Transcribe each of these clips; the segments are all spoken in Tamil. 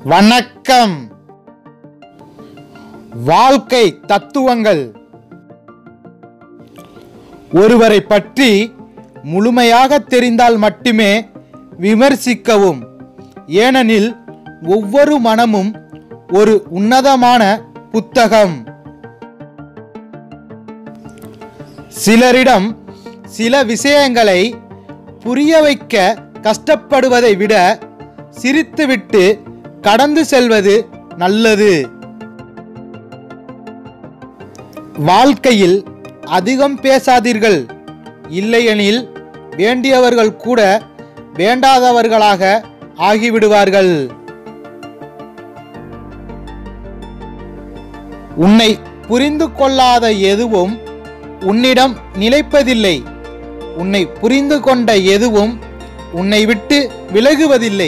வணக்கம் வாழ்க்கை தத்துவங்கள் ஒருவரை பற்றி முழுமையாக தெரிந்தால் மட்டுமே விமர்சிக்கவும் ஏனெனில் ஒவ்வொரு மனமும் ஒரு உன்னதமான புத்தகம் சிலரிடம் சில விஷயங்களை புரிய வைக்க கஷ்டப்படுவதை விட சிரித்துவிட்டு கடந்து செல்வது நல்லது வாழ்க்கையில் அதிகம் பேசாதீர்கள் இல்லையெனில் வேண்டியவர்கள் கூட வேண்டாதவர்களாக ஆகிவிடுவார்கள் உன்னை புரிந்து கொள்ளாத எதுவும் உன்னிடம் நிலைப்பதில்லை உன்னை புரிந்து கொண்ட எதுவும் உன்னை விட்டு விலகுவதில்லை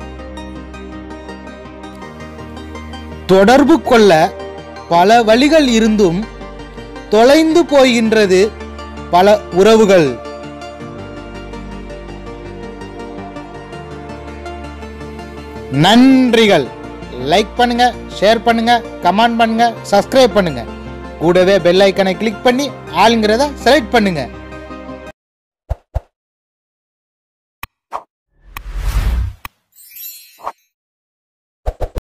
தொடர்பு கொள்ள பல வழிகள் இருந்தும் தொலைந்து போகின்றது பல உறவுகள் நன்றிகள் லைக் பண்ணுங்க ஷேர் பண்ணுங்க கமெண்ட் பண்ணுங்க சப்ஸ்கிரைப் பண்ணுங்க கூடவே பெல் ஐக்கனை கிளிக் பண்ணி ஆளுங்கிறத செலக்ட் பண்ணுங்க